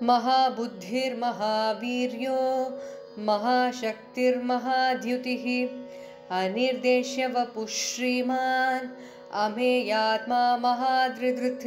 महाबुद्धिर्महावीर्यो महाशक्तिर्महाद्युतिः अनिर्देश्य वपुः श्रीमान् अमेयात्मा महादृधृत्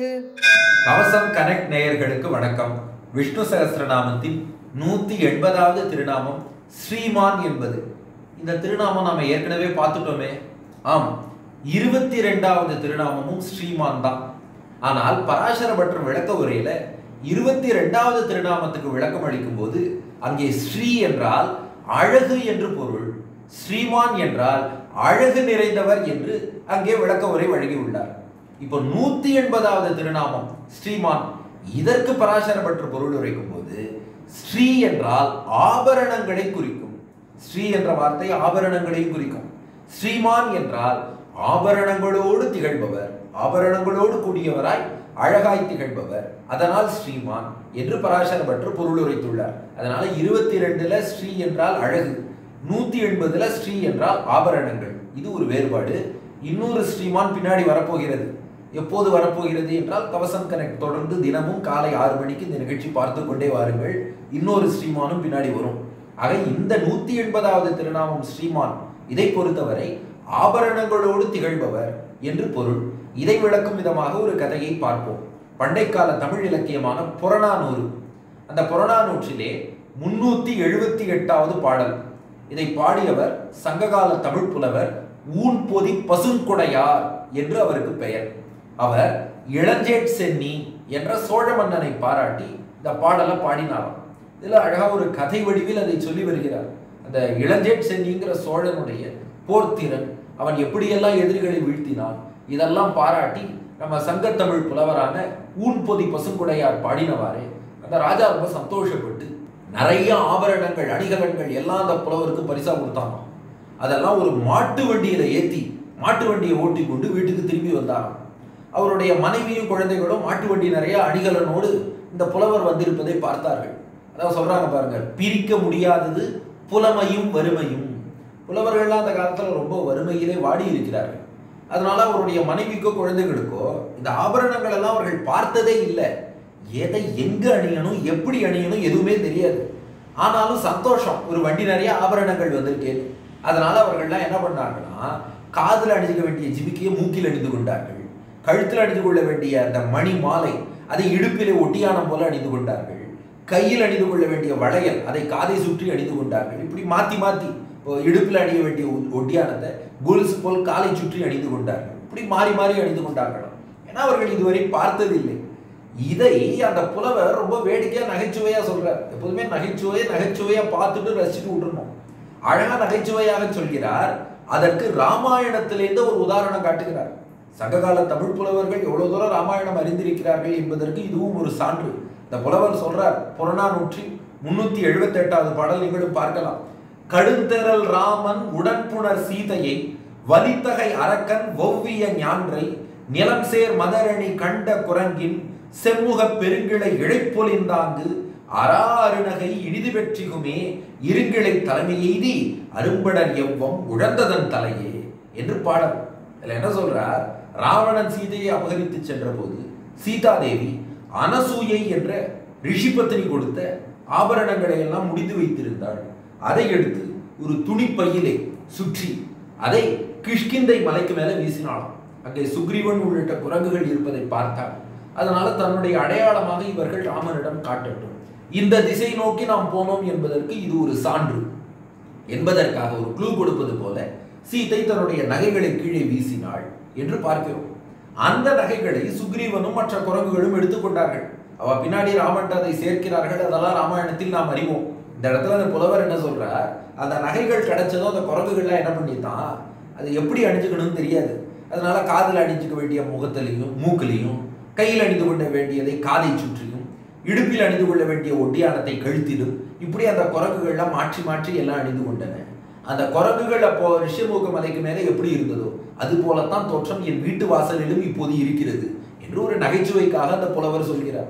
கவசம் கனெக்ட் நேயர்களுக்கு வணக்கம் விஷ்ணு சகஸ்ரநாமத்தின் நூத்தி எண்பதாவது திருநாமம் ஸ்ரீமான் என்பது இந்த திருநாமம் நாம ஏற்கனவே பார்த்துட்டோமே ஆம் இருபத்தி ரெண்டாவது திருநாமமும் ஸ்ரீமான் தான் ஆனால் பராசர பட்டர் விளக்க உரையில இருபத்தி ரெண்டாவது திருநாமத்துக்கு விளக்கம் அளிக்கும் போது அங்கே ஸ்ரீ என்றால் அழகு என்று பொருள் ஸ்ரீமான் என்றால் அழகு நிறைந்தவர் என்று அங்கே விளக்க உரை வழங்கியுள்ளார் இப்போ நூத்தி எண்பதாவது திருநாமம் ஸ்ரீமான் இதற்கு பராசர பற்று பொருள் உரைக்கும் போது ஸ்ரீ என்றால் ஆபரணங்களை குறிக்கும் ஸ்ரீ என்ற வார்த்தை ஆபரணங்களையும் குறிக்கும் ஸ்ரீமான் என்றால் ஆபரணங்களோடு திகழ்பவர் ஆபரணங்களோடு கூடியவராய் அழகாய் திகழ்பவர் அதனால் ஸ்ரீமான் என்று பராசர பற்று பொருள் உரைத்துள்ளார் அதனால இருபத்தி ரெண்டுல ஸ்ரீ என்றால் அழகு நூத்தி எண்பதுல ஸ்ரீ என்றால் ஆபரணங்கள் இது ஒரு வேறுபாடு இன்னொரு ஸ்ரீமான் பின்னாடி வரப்போகிறது எப்போது வரப்போகிறது என்றால் கவசம் கனெக்ட் தொடர்ந்து தினமும் காலை ஆறு மணிக்கு இந்த நிகழ்ச்சி பார்த்து கொண்டே வாருங்கள் இன்னொரு ஸ்ரீமானும் பின்னாடி வரும் ஆக இந்த நூத்தி எண்பதாவது திருநாமம் ஸ்ரீமான் இதை பொறுத்தவரை ஆபரணங்களோடு திகழ்பவர் என்று பொருள் இதை விளக்கும் விதமாக ஒரு கதையை பார்ப்போம் பண்டைக்கால தமிழ் இலக்கியமான புறநானூறு அந்த புறநானூற்றிலே முன்னூத்தி எழுபத்தி எட்டாவது பாடல் இதை பாடியவர் சங்ககால தமிழ் புலவர் ஊன் பொதி பசுங்குடையார் என்று அவருக்கு பெயர் அவர் இளஞ்சேட் சென்னி என்ற சோழ மன்னனை பாராட்டி இந்த பாடலை பாடினாராம் இதுல அழகா ஒரு கதை வடிவில் அதை சொல்லி வருகிறார் அந்த இளஞ்சேட் சென்னிங்கிற சோழனுடைய போர்த்திறன் அவன் எப்படியெல்லாம் எதிரிகளை வீழ்த்தினான் இதெல்லாம் பாராட்டி நம்ம சங்கத்தமிழ் புலவரான ஊன் பொதி பசுங்குடையார் பாடினவாறே அந்த ராஜா ரொம்ப சந்தோஷப்பட்டு நிறைய ஆபரணங்கள் அணிகலன்கள் எல்லாம் அந்த புலவருக்கு பரிசா கொடுத்தாங்க அதெல்லாம் ஒரு மாட்டு வண்டியில ஏத்தி மாட்டு வண்டியை ஓட்டி கொண்டு வீட்டுக்கு திரும்பி வந்தாராம் அவருடைய மனைவியும் குழந்தைகளும் மாட்டு வண்டி நிறைய அணிகலனோடு இந்த புலவர் வந்திருப்பதை பார்த்தார்கள் அதான் சொல்றாங்க பாருங்க பிரிக்க முடியாதது புலமையும் வறுமையும் புலவர்கள்லாம் அந்த காலத்துல ரொம்ப வறுமையிலே வாடி இருக்கிறார்கள் அதனால அவருடைய மனைவிக்கோ குழந்தைகளுக்கோ இந்த ஆபரணங்கள் எல்லாம் அவர்கள் பார்த்ததே இல்லை எதை எங்க அணியணும் எப்படி அணியணும் எதுவுமே தெரியாது ஆனாலும் சந்தோஷம் ஒரு வண்டி நிறைய ஆபரணங்கள் வந்திருக்கேன் அதனால அவர்கள்லாம் என்ன பண்ணாங்கன்னா காதில் அணிஞ்சுக்க வேண்டிய ஜிமிக்கையை மூக்கில் அணிந்து கொண்டார்கள் கழுத்தில் அணிந்து கொள்ள வேண்டிய அந்த மணி மாலை அதை இடுப்பிலே ஒட்டியானம் போல அணிந்து கொண்டார்கள் கையில் அணிந்து கொள்ள வேண்டிய வளையல் அதை காதை சுற்றி அணிந்து கொண்டார்கள் இப்படி மாத்தி மாத்தி இப்போ இடுப்பில் அணிய வேண்டிய ஒ- ஒட்டியானத்தை கொலுசு போல் காலை சுற்றி அணிந்து கொண்டார்கள் இப்படி மாறி மாறி அணிந்து கொண்டார்களாம் ஏன்னா அவர்கள் இதுவரை பார்த்ததில்லை இதை அந்த புலவர் ரொம்ப வேடிக்கையா நகைச்சுவையா சொல்றார் எப்போதுமே நகைச்சுவையை நகைச்சுவையா பார்த்துட்டு ரசிச்சுட்டு விட்டுறணும் அழகா நகைச்சுவையாக சொல்கிறார் அதற்கு ராமாயணத்திலிருந்து ஒரு உதாரணம் காட்டுகிறார் சங்ககால தமிழ் புலவர்கள் எவ்வளவு தூரம் ராமாயணம் அறிந்திருக்கிறார்கள் என்பதற்கு இதுவும் ஒரு சான்று இந்த புலவர் சொல்றார் புறநானூற்றி முன்னூத்தி எழுபத்தி எட்டாவது பாடல் நீங்களும் பார்க்கலாம் கடுந்தெறல் ராமன் உடன்புணர் சீதையை வலித்தகை அரக்கன் ஒவ்விய ஞான்றை நிலம் சேர் மதரணி கண்ட குரங்கின் செம்முக பெருங்கிளை இழைப்பொலிந்தாங்கு அரா அருணகை இனிது பெற்றிகுமே இருங்கிளை தலைமை எய்தி அரும்படர் எவ்வம் உழந்ததன் தலையே என்று பாடல் இதுல என்ன சொல்றார் ராவணன் சீதையை அபகரித்து சென்ற போது சீதாதேவி அனசூயை என்ற ரிஷி பத்தினி கொடுத்த ஆபரணங்களை எல்லாம் முடித்து வைத்திருந்தாள் அதை எடுத்து ஒரு துணிப்பையிலே சுற்றி அதை கிஷ்கிந்தை மலைக்கு மேல வீசினாளாம் அங்கே சுக்ரீவன் உள்ளிட்ட குரங்குகள் இருப்பதை பார்த்தாள் அதனால தன்னுடைய அடையாளமாக இவர்கள் ராமனிடம் காட்டட்டும் இந்த திசை நோக்கி நாம் போனோம் என்பதற்கு இது ஒரு சான்று என்பதற்காக ஒரு க்ளூ கொடுப்பது போல சீதை தன்னுடைய நகைகளை கீழே வீசினாள் என்று பார்க்கிறோம் அந்த நகைகளை சுக்ரீவனும் மற்ற குரங்குகளும் எடுத்துக்கொண்டார்கள் அவ பின்னாடி ராமன் அதை சேர்க்கிறார்கள் அதெல்லாம் ராமாயணத்தில் நாம் அறிவோம் இந்த இடத்துல அந்த புலவர் என்ன சொல்றார் அந்த நகைகள் கிடைச்சதும் அந்த குரங்குகள்லாம் என்ன பண்ணித்தான் அது எப்படி அணிஞ்சுக்கணும்னு தெரியாது அதனால காதில் அணிஞ்சுக்க வேண்டிய முகத்திலையும் மூக்கிலையும் கையில் அணிந்து கொள்ள வேண்டியதை காதை சுற்றியும் இடுப்பில் அணிந்து கொள்ள வேண்டிய ஒட்டியானத்தை கழுத்திலும் இப்படி அந்த குரங்குகள்லாம் மாற்றி மாற்றி எல்லாம் அணிந்து கொண்டன அந்த குரங்குகள் அப்போ ரிஷிமுக மலைக்கு மேலே எப்படி இருந்ததோ அது போலத்தான் தோற்றம் என் வீட்டு வாசலிலும் இப்போது இருக்கிறது என்று ஒரு நகைச்சுவைக்காக அந்த புலவர் சொல்கிறார்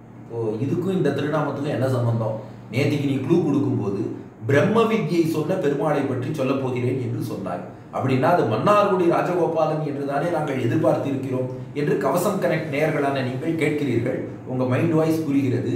ஓ இதுக்கும் இந்த திருநாமத்துக்கும் என்ன சம்பந்தம் நேத்திக்கு நீ க்ளூ கொடுக்கும்போது பிரம்ம வித்யை சொன்ன பெருமாளை பற்றி சொல்லப் போகிறேன் என்று சொன்னாய் அப்படின்னா அது மன்னார்குடி ராஜகோபாலன் என்று தானே நாங்கள் எதிர்பார்த்திருக்கிறோம் என்று கவசம் கனெக்ட் நேயர்களான நீங்கள் கேட்கிறீர்கள் உங்க மைண்ட் வாய்ஸ் புரிகிறது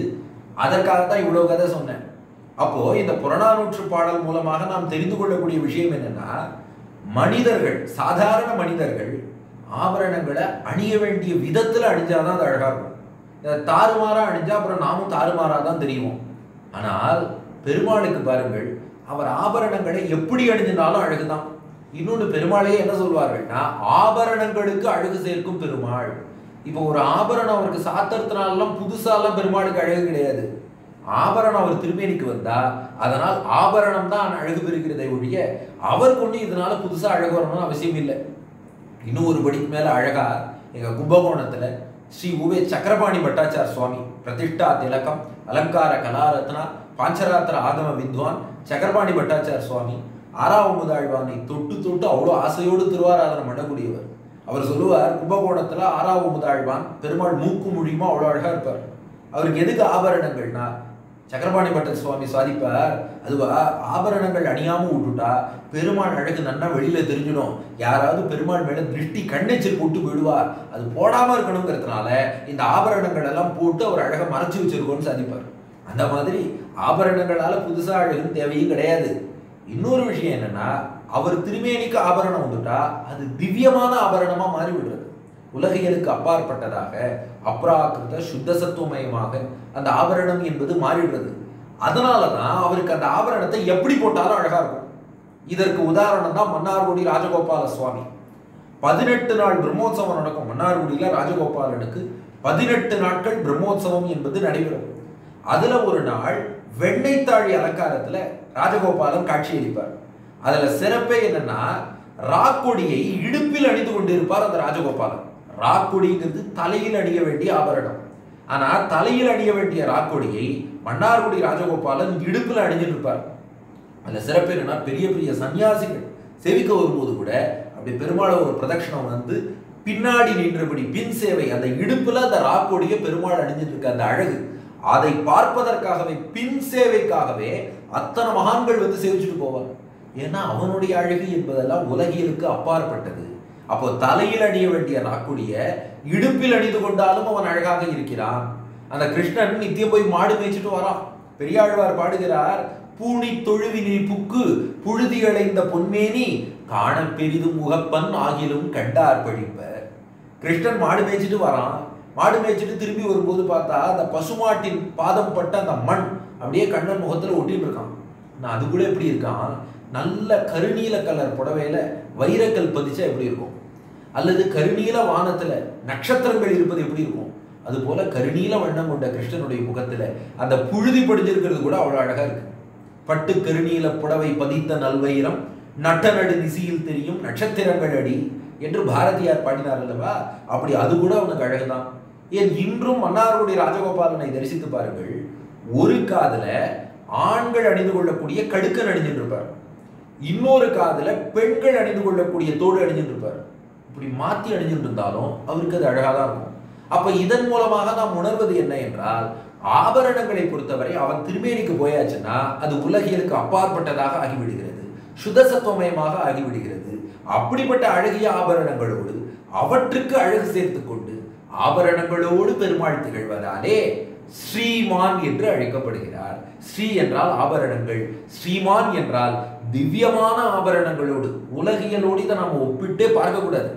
அதற்காக தான் இவ்வளவு கதை சொன்னேன் அப்போ இந்த புறநானூற்று பாடல் மூலமாக நாம் தெரிந்து கொள்ளக்கூடிய விஷயம் என்னன்னா மனிதர்கள் சாதாரண மனிதர்கள் ஆபரணங்களை அணிய வேண்டிய விதத்துல அணிஞ்சாதான் அது அழகா இருக்கும் இதை தாறுமாறா அணிஞ்சா அப்புறம் நாமும் தாறுமாறா தான் தெரியும் ஆனால் பெருமாளுக்கு பாருங்கள் அவர் ஆபரணங்களை எப்படி அணிஞ்சினாலும் அழகுதான் இன்னொன்று பெருமாளையே என்ன சொல்வார்கள்னா ஆபரணங்களுக்கு அழகு சேர்க்கும் பெருமாள் இப்போ ஒரு ஆபரணம் அவருக்கு சாத்திரத்தினாலாம் புதுசாலாம் பெருமாளுக்கு அழகு கிடையாது ஆபரணம் அவர் திருமேனிக்கு வந்தா அதனால் ஆபரணம் தான் அழகு பெறுகிறதை ஒழிய அவர் கொண்டு இதனால புதுசா அழகு வரணும்னு அவசியம் இல்லை இன்னும் ஒரு படிக்கு மேல அழகா எங்க கும்பகோணத்துல ஸ்ரீ உவே சக்கரபாணி பட்டாச்சார் சுவாமி பிரதிஷ்டா திலகம் அலங்கார கலாரத்னா பாஞ்சராத்திர ஆகம வித்வான் சக்கரபாணி பட்டாச்சார் சுவாமி ஆறாவமுதாழ்வானை தொட்டு தொட்டு அவ்வளோ ஆசையோடு திருவாராதனம் பண்ணக்கூடியவர் அவர் சொல்லுவார் கும்பகோணத்துல ஆறாவமுதாழ்வான் பெருமாள் மூக்கு மொழியுமா அவ்வளோ அழகா இருப்பார் அவருக்கு எதுக்கு ஆபரணங்கள்னா சக்கரபாணி பட்டர் சுவாமி சாதிப்பார் அதுவா ஆபரணங்கள் அணியாம விட்டுட்டா பெருமாள் அழகு நன்னா வெளியில தெரிஞ்சிடும் யாராவது பெருமாள் மேல திருஷ்டி கண்ணெச்சல் போட்டு விடுவார் அது போடாம இருக்கணுங்கிறதுனால இந்த ஆபரணங்கள் எல்லாம் போட்டு அவர் அழகை மறைச்சு வச்சிருக்கோம்னு சாதிப்பார் அந்த மாதிரி ஆபரணங்களால புதுசா அழகுன்னு தேவையும் கிடையாது இன்னொரு விஷயம் என்னன்னா அவர் திருமேனிக்கு ஆபரணம் வந்துட்டா அது திவ்யமான ஆபரணமா மாறி விடுறது உலகியலுக்கு அப்பாற்பட்டதாக அப்ராக்கிருத சுத்த சத்துவமயமாக அந்த ஆபரணம் என்பது மாறிடுறது அதனால தான் அவருக்கு அந்த ஆபரணத்தை எப்படி போட்டாலும் அழகா இருக்கும் இதற்கு உதாரணம் தான் மன்னார்குடி ராஜகோபால சுவாமி பதினெட்டு நாள் பிரம்மோற்சவம் நடக்கும் மன்னார்குடியில ராஜகோபாலனுக்கு பதினெட்டு நாட்கள் பிரம்மோற்சவம் என்பது நடைபெறும் அதுல ஒரு நாள் வெண்ணெய்த்தாழி அலங்காரத்துல ராஜகோபாலன் காட்சியளிப்பார் அதுல சிறப்பே என்னன்னா ராக்கொடியை இடுப்பில் அணிந்து கொண்டிருப்பார் அந்த ராஜகோபாலன் ராக்கொடிங்கிறது தலையில் அணிய வேண்டிய ஆபரணம் ஆனா தலையில் அணிய வேண்டிய ராக்கொடியை மன்னார்குடி ராஜகோபாலன் இடுப்பில் அணிஞ்சிட்டு இருப்பார் அதுல சிறப்பு என்னன்னா பெரிய பெரிய சன்னியாசிகள் செவிக்க வரும்போது கூட அப்படி பெருமாளை ஒரு பிரதட்சணம் வந்து பின்னாடி நின்றபடி பின் சேவை அந்த இடுப்புல அந்த ராக்கொடியை பெருமாள் அணிஞ்சிட்டு இருக்க அந்த அழகு அதை பார்ப்பதற்காகவே பின் சேவைக்காகவே அத்தனை மகான்கள் வந்து சேவிச்சுட்டு போவார் ஏன்னா அவனுடைய அழகு என்பதெல்லாம் உலகியலுக்கு அப்பாற்பட்டது அப்போ தலையில் அணிய வேண்டிய ராக்குடிய இடுப்பில் அணிந்து கொண்டாலும் அவன் அழகாக இருக்கிறான் அந்த கிருஷ்ணன் நித்தியம் போய் மாடு மேய்ச்சிட்டு வரான் பெரியாழ்வார் பாடுகிறார் பூணி தொழுவினில் புக்கு புழுதி அடைந்த பொன்மேனி காண பெரிதும் முகப்பன் ஆகிலும் கண்டார் பழிப்ப கிருஷ்ணன் மாடு மேய்ச்சிட்டு வரான் மாடு மேய்ச்சிட்டு திரும்பி வரும்போது பார்த்தா அந்த பசுமாட்டின் பாதம் பட்ட அந்த மண் அப்படியே கண்ணன் முகத்துல ஒட்டிட்டு இருக்கான் நான் அது கூட எப்படி இருக்கான் நல்ல கருநீல கலர் புடவையில வைரக்கல் பதிச்சா எப்படி இருக்கும் அல்லது கருநீல வானத்துல நட்சத்திரங்கள் இருப்பது எப்படி இருக்கும் அது போல கருநீல வண்ணம் கொண்ட கிருஷ்ணனுடைய முகத்துல அந்த புழுதி படிஞ்சிருக்கிறது கூட அவ்வளவு அழகா இருக்கு பட்டு கருநீல புடவை பதித்த நல்வைரம் நட்ட நடு நிசியில் தெரியும் நட்சத்திரங்கள் அடி என்று பாரதியார் பாடினார் அல்லவா அப்படி அது கூட அவனுக்கு அழகுதான் ஏன் இன்றும் மன்னார்குடி ராஜகோபாலனை தரிசித்து பாருங்கள் ஒரு காதுல ஆண்கள் அணிந்து கொள்ளக்கூடிய கடுக்கன் அணிஞ்சிட்டு இருப்பார் இன்னொரு காதுல பெண்கள் அணிந்து கொள்ளக்கூடிய தோடு அணிஞ்சிட்டு இருப்பார் இப்படி மாத்தி அணிஞ்சிட்டு இருந்தாலும் அவருக்கு அது அழகா தான் இருக்கும் அப்ப இதன் மூலமாக நாம் உணர்வது என்ன என்றால் ஆபரணங்களை பொறுத்தவரை அவன் திருமேனிக்கு போயாச்சுன்னா அது உலகியலுக்கு அப்பாற்பட்டதாக ஆகிவிடுகிறது சுதசத்துவமயமாக ஆகிவிடுகிறது அப்படிப்பட்ட அழகிய ஆபரணங்களோடு அவற்றுக்கு அழகு சேர்த்து கொண்டு ஆபரணங்களோடு பெருமாள் திகழ்வதாலே ஸ்ரீமான் என்று அழைக்கப்படுகிறார் ஸ்ரீ என்றால் ஆபரணங்கள் ஸ்ரீமான் என்றால் திவ்யமான ஆபரணங்களோடு உலகியலோடு இதை நாம ஒப்பிட்டே பார்க்கக்கூடாது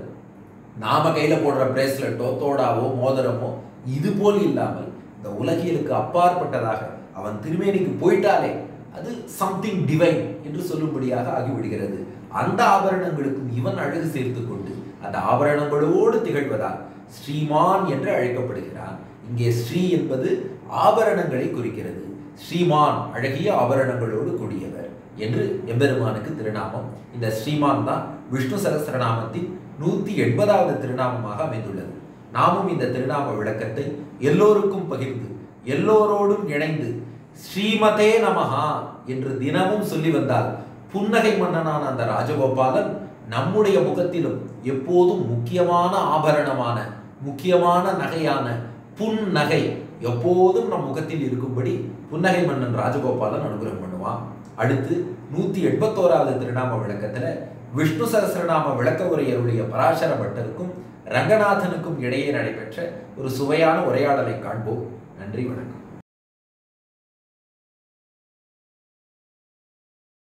நாம கையில போடுற பிரேஸ்லெட்டோ தோடாவோ மோதிரமோ இது போல் இல்லாமல் இந்த உலகியலுக்கு அப்பாற்பட்டதாக அவன் திருமேனிக்கு போயிட்டாலே அது சம்திங் டிவைன் என்று சொல்லும்படியாக ஆகிவிடுகிறது அந்த ஆபரணங்களுக்கும் இவன் அழகு சேர்த்து கொண்டு அந்த ஆபரணங்களோடு திகழ்வதால் ஸ்ரீமான் என்று அழைக்கப்படுகிறான் இங்கே ஸ்ரீ என்பது ஆபரணங்களை குறிக்கிறது ஸ்ரீமான் அழகிய ஆபரணங்களோடு கூடியவர் என்று எம்பெருமானுக்கு திருநாமம் இந்த ஸ்ரீமான் தான் விஷ்ணு சகஸ்ரநாமத்தின் நூத்தி எண்பதாவது திருநாமமாக அமைந்துள்ளது நாமும் இந்த திருநாம விளக்கத்தை எல்லோருக்கும் பகிர்ந்து எல்லோரோடும் இணைந்து ஸ்ரீமதே நமஹா என்று தினமும் சொல்லி வந்தால் புன்னகை மன்னனான அந்த ராஜகோபாலன் நம்முடைய முகத்திலும் எப்போதும் முக்கியமான ஆபரணமான முக்கியமான நகையான புன்னகை எப்போதும் நம் முகத்தில் இருக்கும்படி புன்னகை மன்னன் ராஜகோபாலன் அனுகிரகம் பண்ணுவான் அடுத்து நூத்தி எண்பத்தோராவது திருநாம விளக்கத்துல விஷ்ணு சகசிரநாம விளக்க உரையருடைய பராசர பட்டருக்கும் ரங்கநாதனுக்கும் இடையே நடைபெற்ற ஒரு சுவையான உரையாடலை காண்போம் நன்றி வணக்கம்